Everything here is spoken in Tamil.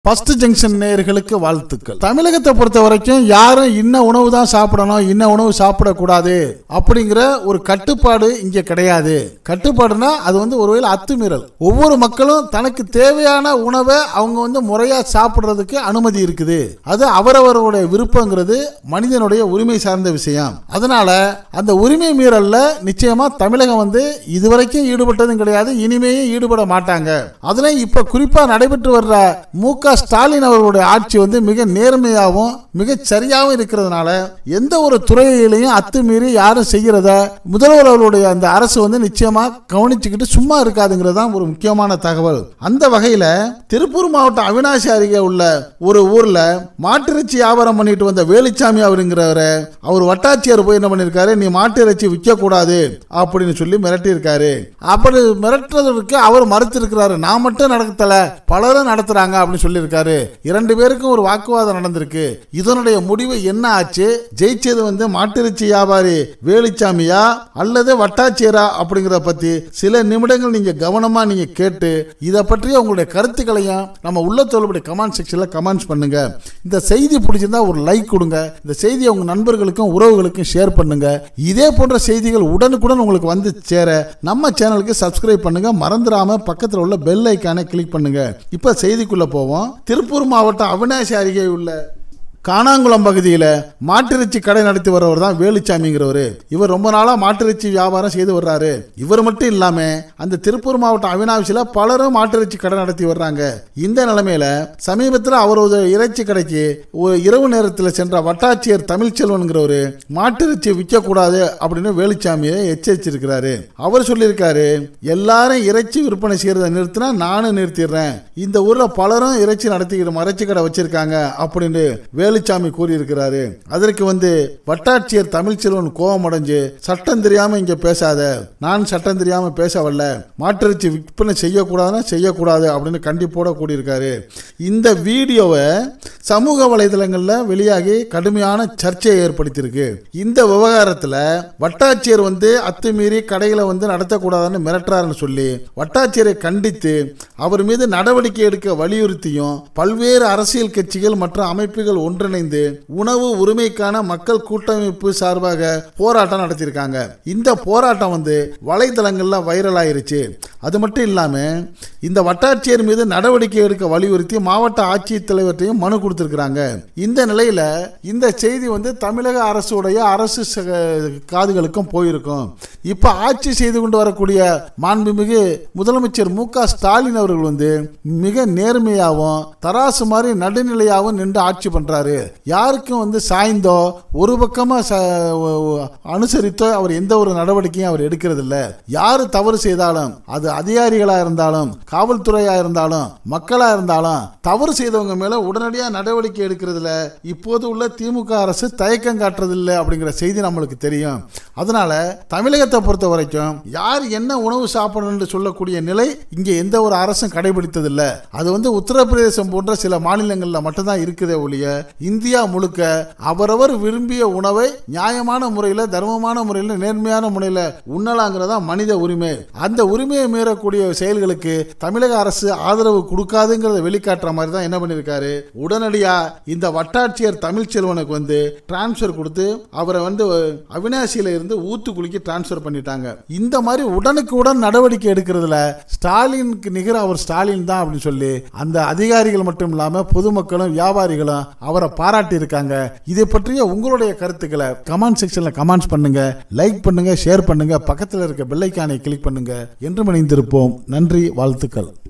ஃபர்ஸ்ட் ஜங்ஷன் நேயர்களுக்கு வாழ்த்துக்கள் தமிழகத்தை பொறுத்த வரைக்கும் யாரும் இன்ன உணவு தான் சாப்பிடணும் இன்ன உணவு சாப்பிடக்கூடாது அப்படிங்கிற ஒரு கட்டுப்பாடு இங்க கிடையாது கட்டுப்பாடுனா அது வந்து ஒருவேளை அத்துமீறல் ஒவ்வொரு மக்களும் தனக்கு தேவையான உணவை அவங்க வந்து முறையா சாப்பிடுறதுக்கு அனுமதி இருக்குது அது அவரவருடைய விருப்பங்கிறது மனிதனுடைய உரிமை சார்ந்த விஷயம் அதனால அந்த உரிமை மீறல்ல நிச்சயமா தமிழகம் வந்து இதுவரைக்கும் ஈடுபட்டதும் கிடையாது இனிமேயும் ஈடுபட மாட்டாங்க அதுல இப்ப குறிப்பா நடைபெற்று வர்ற மு க ஸ்டாலின் அவர்களுடைய ஆட்சி வந்து மிக நேர்மையாகவும் மிக சரியாகவும் இருக்கிறதுனால எந்த ஒரு துறையிலையும் அத்துமீறி யாரும் செய்யறத முதல்வர் அவர்களுடைய அந்த அரசு வந்து நிச்சயமா கவனிச்சுக்கிட்டு சும்மா இருக்காதுங்கிறது தான் ஒரு முக்கியமான தகவல் அந்த வகையில திருப்பூர் மாவட்டம் அவினாசி அருகே உள்ள ஒரு ஊர்ல மாட்டிறைச்சி வியாபாரம் பண்ணிட்டு வந்த வேலுச்சாமி அவருங்கிறவரை அவர் வட்டாட்சியர் போய் என்ன பண்ணிருக்காரு நீ மாட்டு இறைச்சி விற்க கூடாது அப்படின்னு சொல்லி மிரட்டி இருக்காரு அப்படி மிரட்டுறதுக்கு அவர் மறுத்திருக்கிறாரு நான் மட்டும் நடத்தல பலரும் நடத்துறாங்க அப்படின்னு சொல்லியிருக்காரு இரண்டு பேருக்கும் ஒரு வாக்குவாதம் நடந்திருக்கு இதனுடைய முடிவு என்ன ஆச்சு ஜெயிச்சது வந்து மாட்டிறைச்சி வியாபாரி வேலுச்சாமியா அல்லது வட்டாட்சியரா அப்படிங்கிறத பத்தி சில நிமிடங்கள் நீங்க கவனமா நீங்க கேட்டு இதை பற்றிய உங்களுடைய கருத்துக்களையும் நம்ம உள்ள தோல்படி கமெண்ட் செக்ஷன்ல கமெண்ட்ஸ் பண்ணுங்க இந்த செய்தி பிடிச்சிருந்தா ஒரு லைக் கொடுங்க இந்த செய்தியை உங்க நண்பர்களுக்கும் உறவுகளுக்கும் ஷேர் பண்ணுங்க இதே போன்ற செய்திகள் உடனுக்குடன் உங்களுக்கு வந்து சேர நம்ம சேனலுக்கு சப்ஸ்கிரைப் பண்ணுங்க மறந்துடாம பக்கத்தில் உள்ள பெல் ஐக்கானை கிளிக் பண்ணுங்க இப்ப செய்திக்குள்ள போவோம் திருப்பூர் மாவட்டம் அவினாசி அருகே உள்ள காணாங்குளம் பகுதியில் மாட்டிறைச்சி கடை நடத்தி வர்றவர் தான் வேலுச்சாமிங்கிறவர் இவர் ரொம்ப நாளாக மாட்டிறைச்சி வியாபாரம் செய்து வர்றாரு இவர் மட்டும் இல்லாம அந்த திருப்பூர் மாவட்டம் அவினாசியில் பலரும் மாட்டிறைச்சி கடை நடத்தி வர்றாங்க இந்த நிலைமையில சமீபத்தில் அவரது இறைச்சி கடைக்கு ஒரு இரவு நேரத்தில் சென்ற வட்டாட்சியர் தமிழ்ச்செல்வன்கிறவர் மாட்டிறைச்சி விற்கக்கூடாது அப்படின்னு வேலுச்சாமியை எச்சரிச்சிருக்கிறாரு அவர் சொல்லியிருக்காரு எல்லாரும் இறைச்சி விற்பனை செய்யறதை நிறுத்தினா நானும் நிறுத்திடுறேன் இந்த ஊர்ல பலரும் இறைச்சி நடத்திக்கிட்டு மறைச்சி கடை வச்சிருக்காங்க அப்படின்னு வேலுச்சாமி கூறியிருக்கிறாரு அதற்கு வந்து வட்டாட்சியர் தமிழ்ச்செல்வன் கோபம் அடைஞ்சு சட்டம் தெரியாம இங்க பேசாத நான் சட்டம் தெரியாம பேச வரல மாட்டிறைச்சி விற்பனை செய்யக்கூடாதுன்னா செய்யக்கூடாது அப்படின்னு கண்டிப்போட கூடியிருக்காரு இந்த வீடியோவை சமூக வலைதளங்கள்ல வெளியாகி கடுமையான சர்ச்சையை ஏற்படுத்தியிருக்கு இந்த விவகாரத்துல வட்டாட்சியர் வந்து அத்துமீறி கடைகளை வந்து நடத்தக்கூடாதுன்னு மிரட்டுறாருன்னு சொல்லி வட்டாட்சியரை கண்டித்து அவர் மீது நடவடிக்கை எடுக்க வலியுறுத்தியும் பல்வேறு அரசியல் கட்சிகள் மற்றும் அமைப்புகள் ஒன்றிணைந்து உணவு உரிமைக்கான மக்கள் கூட்டமைப்பு சார்பாக போராட்டம் நடத்தியிருக்காங்க இந்த போராட்டம் வந்து வலைதளங்கள்ல வைரல் ஆயிருச்சு அது மட்டும் இல்லாம இந்த வட்டாட்சியர் மீது நடவடிக்கை எடுக்க வலியுறுத்தி மாவட்ட ஆட்சித்தலைவர்கிட்டையும் மனு கொடுத்திருக்கிறாங்க இந்த நிலையில இந்த செய்தி வந்து தமிழக அரசுடைய அரசு சக- காதுகளுக்கும் போயிருக்கும் இப்ப ஆட்சி செய்து கொண்டு வரக்கூடிய மாண்புமிகு முதலமைச்சர் மு க ஸ்டாலின் அவர்கள் வந்து மிக நேர்மையாகவும் தராசு மாதிரி நடுநிலையாகவும் நின்று ஆட்சி பண்றாரு யாருக்கும் வந்து சாய்ந்தோ ஒரு பக்கமா ச- அனுசரித்தோ அவர் எந்த ஒரு நடவடிக்கையும் அவர் எடுக்கிறது இல்ல யாரு தவறு செய்தாலும் அது அதிகாரிகளா இருந்தாலும் காவல்துறையா இருந்தாலும் மக்களா இருந்தாலும் தவறு செய்தவங்க மேல உடனடியா நடவடிக்கை எடுக்கிறதுல இப்போது உள்ள திமுக அரசு தயக்கம் காட்டுறதில்லை அப்படிங்கிற செய்தி நம்மளுக்கு தெரியும் அதனால தமிழகத்தை பொறுத்த வரைக்கும் யார் என்ன உணவு சாப்பிடணும்னு சொல்லக்கூடிய நிலை இங்க எந்த ஒரு அரசும் கடைபிடித்ததில்லை அது வந்து உத்தரப்பிரதேசம் போன்ற சில மாநிலங்களில் மட்டும்தான் இருக்குதே ஒழிய இந்தியா முழுக்க அவரவர் விரும்பிய உணவை நியாயமான முறையில் தர்மமான முறையில் நேர்மையான முறையில் உண்ணலாங்கிறதா மனித உரிமை அந்த உரிமையை மீறக்கூடிய செயல்களுக்கு தமிழக அரசு ஆதரவு கொடுக்காதுங்கிறத வெளிக்காட்டுற மாதிரி தான் என்ன பண்ணியிருக்காரு உடனடியா இந்த வட்டாட்சியர் தமிழ்ச்செல்வனுக்கு வந்து டிரான்ஸ்ஃபர் கொடுத்து அவரை வந்து அவினாசியில இருந்து ஊத்துக்குளிக்கு டிரான்ஸ்ஃபர் பண்ணிட்டாங்க இந்த மாதிரி உடனுக்கு உடன் நடவடிக்கை எடுக்கிறதுல ஸ்டாலினுக்கு நிகர் அவர் ஸ்டாலின் தான் அப்படின்னு சொல்லி அந்த அதிகாரிகள் மட்டும் இல்லாம பொதுமக்களும் வியாபாரிகளும் அவரை பாராட்டி இருக்காங்க இதை பற்றிய உங்களுடைய கருத்துக்களை கமெண்ட் செக்ஷன்ல கமெண்ட்ஸ் பண்ணுங்க லைக் பண்ணுங்க ஷேர் பண்ணுங்க பக்கத்தில் இருக்க பெல்லைக்கானை கிளிக் பண்ணுங்க என்று இணைந்திருப்போம் நன்றி வாழ்த்துக்கள்